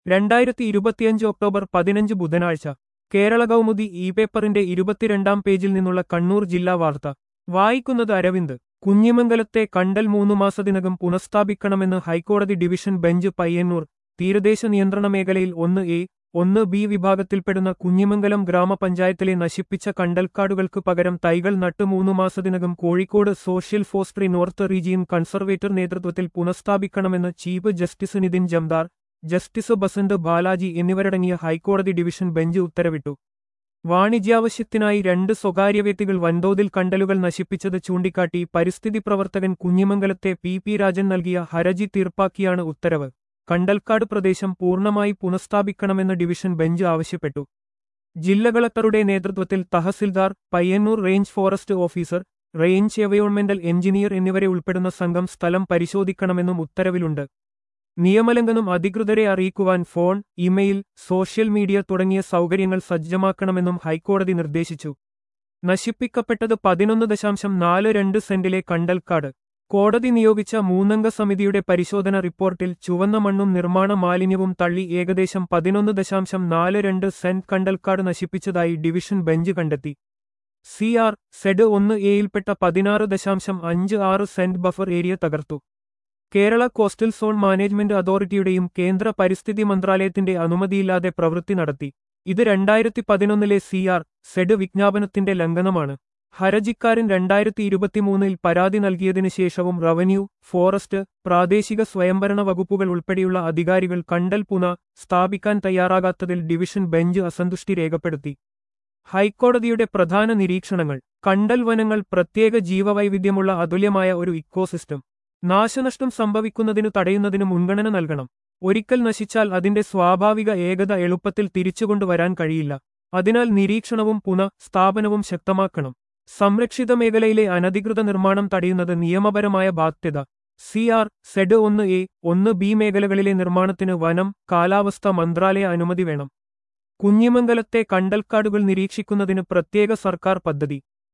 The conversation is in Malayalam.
രണ്ടായിരത്തി ഇരുപത്തിയഞ്ച് ഒക്ടോബർ പതിനഞ്ച് ബുധനാഴ്ച കേരള കൗമുദി ഇ പേപ്പറിന്റെ ഇരുപത്തിരണ്ടാം പേജിൽ നിന്നുള്ള കണ്ണൂർ ജില്ലാ വാർത്ത വായിക്കുന്നത് അരവിന്ദ് കുഞ്ഞിമംഗലത്തെ കണ്ടൽ മൂന്നു മാസത്തിനകം പുനഃസ്ഥാപിക്കണമെന്ന് ഹൈക്കോടതി ഡിവിഷൻ ബെഞ്ച് പയ്യന്നൂർ തീരദേശ നിയന്ത്രണ മേഖലയിൽ ഒന്ന് എ ഒന്ന് ബി വിഭാഗത്തിൽപ്പെടുന്ന കുഞ്ഞിമംഗലം ഗ്രാമപഞ്ചായത്തിലെ നശിപ്പിച്ച കണ്ടൽക്കാടുകൾക്ക് പകരം തൈകൾ നട്ട് മൂന്നു മാസത്തിനകം Kozhikode social forestry north region conservator നേതൃത്വത്തിൽ പുനഃസ്ഥാപിക്കണമെന്ന് chief justice Nitin Jamdar justice Basant Balaji എന്നിവരടങ്ങിയ ഹൈക്കോടതി ഡിവിഷൻ ബെഞ്ച് ഉത്തരവിട്ടു വാണിജ്യാവശ്യത്തിനായി രണ്ട് സ്വകാര്യ വ്യക്തികൾ വൻതോതിൽ കണ്ടലുകൾ നശിപ്പിച്ചത് ചൂണ്ടിക്കാട്ടി പരിസ്ഥിതി പ്രവർത്തകൻ കുഞ്ഞിമംഗലത്തെ പി പി രാജൻ നൽകിയ ഹരജി തീർപ്പാക്കിയാണ് ഉത്തരവ് കണ്ടൽക്കാട് പ്രദേശം പൂർണ്ണമായി പുനഃസ്ഥാപിക്കണമെന്ന് ഡിവിഷൻ ബെഞ്ച് ആവശ്യപ്പെട്ടു ജില്ലാ കളക്ടറുടെ നേതൃത്വത്തിൽ tahsildar Payyanur range forest officer range എവയോൺമെന്റൽ എഞ്ചിനീയർ എന്നിവരെ ഉൾപ്പെടുന്ന സംഘം സ്ഥലം പരിശോധിക്കണമെന്നും ഉത്തരവിലുണ്ട് നിയമലംഘനം അധികൃതരെ അറിയിക്കുവാൻ ഫോൺ ഇമെയിൽ സോഷ്യൽ മീഡിയ തുടങ്ങിയ സൗകര്യങ്ങൾ സജ്ജമാക്കണമെന്നും ഹൈക്കോടതി നിർദ്ദേശിച്ചു നശിപ്പിക്കപ്പെട്ടത് പതിനൊന്ന് ദശാംശം നാല് രണ്ട് സെന്റിലെ കണ്ടൽക്കാട് കോടതി നിയോഗിച്ച മൂന്നംഗ സമിതിയുടെ പരിശോധന റിപ്പോർട്ടിൽ ചുവന്ന മണ്ണും നിർമ്മാണ മാലിന്യവും തള്ളി ഏകദേശം പതിനൊന്ന് ദശാംശം നാല് രണ്ട് സെന്റ് കണ്ടൽക്കാട് നശിപ്പിച്ചതായി ഡിവിഷൻ ബെഞ്ച് കണ്ടെത്തി സി ആർ സെഡ് ഒന്ന് എയിൽപ്പെട്ട പതിനാറ് ദശാംശം അഞ്ച് ആറ് സെന്റ് ബഫർ ഏരിയ തകർത്തു കേരള കോസ്റ്റൽ സോൺ മാനേജ്മെന്റ് അതോറിറ്റിയുടെയും കേന്ദ്ര പരിസ്ഥിതി മന്ത്രാലയത്തിന്റെ അനുമതിയില്ലാതെ പ്രവൃത്തി നടത്തി ഇത് രണ്ടായിരത്തി പതിനൊന്നിലെ സി ആർ സെഡ് വിജ്ഞാപനത്തിന്റെ ലംഘനമാണ് ഹരജിക്കാരൻ രണ്ടായിരത്തി ഇരുപത്തിമൂന്നിൽ പരാതി നൽകിയതിനു ശേഷവും റവന്യൂ ഫോറസ്റ്റ് പ്രാദേശിക സ്വയംഭരണ വകുപ്പുകൾ ഉൾപ്പെടെയുള്ള അധികാരികൾ കണ്ടൽ പുന സ്ഥാപിക്കാൻ തയ്യാറാകാത്തതിൽ ഡിവിഷൻ ബെഞ്ച് അസന്തുഷ്ടി രേഖപ്പെടുത്തി ഹൈക്കോടതിയുടെ പ്രധാന നിരീക്ഷണങ്ങൾ കണ്ടൽ വനങ്ങൾ പ്രത്യേക ജീവവൈവിധ്യമുള്ള അതുല്യമായ ഒരു ഇക്കോസിസ്റ്റം നാശനഷ്ടം സംഭവിക്കുന്നതിനു തടയുന്നതിന് മുൻഗണന നൽകണം ഒരിക്കൽ നശിച്ചാൽ അതിന്റെ സ്വാഭാവിക ഏകത എളുപ്പത്തിൽ തിരിച്ചുകൊണ്ടുവരാൻ കഴിയില്ല അതിനാൽ നിരീക്ഷണവും പുന സ്ഥാപനവും ശക്തമാക്കണം സംരക്ഷിത മേഖലയിലെ അനധികൃത നിർമ്മാണം തടയുന്നത് നിയമപരമായ ബാധ്യത സി ആർ സെഡ് ഒന്ന് എ ഒന്ന് ബി മേഖലകളിലെ നിർമ്മാണത്തിന് വനം കാലാവസ്ഥ മന്ത്രാലയ അനുമതി വേണം കുഞ്ഞിമംഗലത്തെ കണ്ടൽക്കാടുകൾ നിരീക്ഷിക്കുന്നതിന് പ്രത്യേക സർക്കാർ പദ്ധതി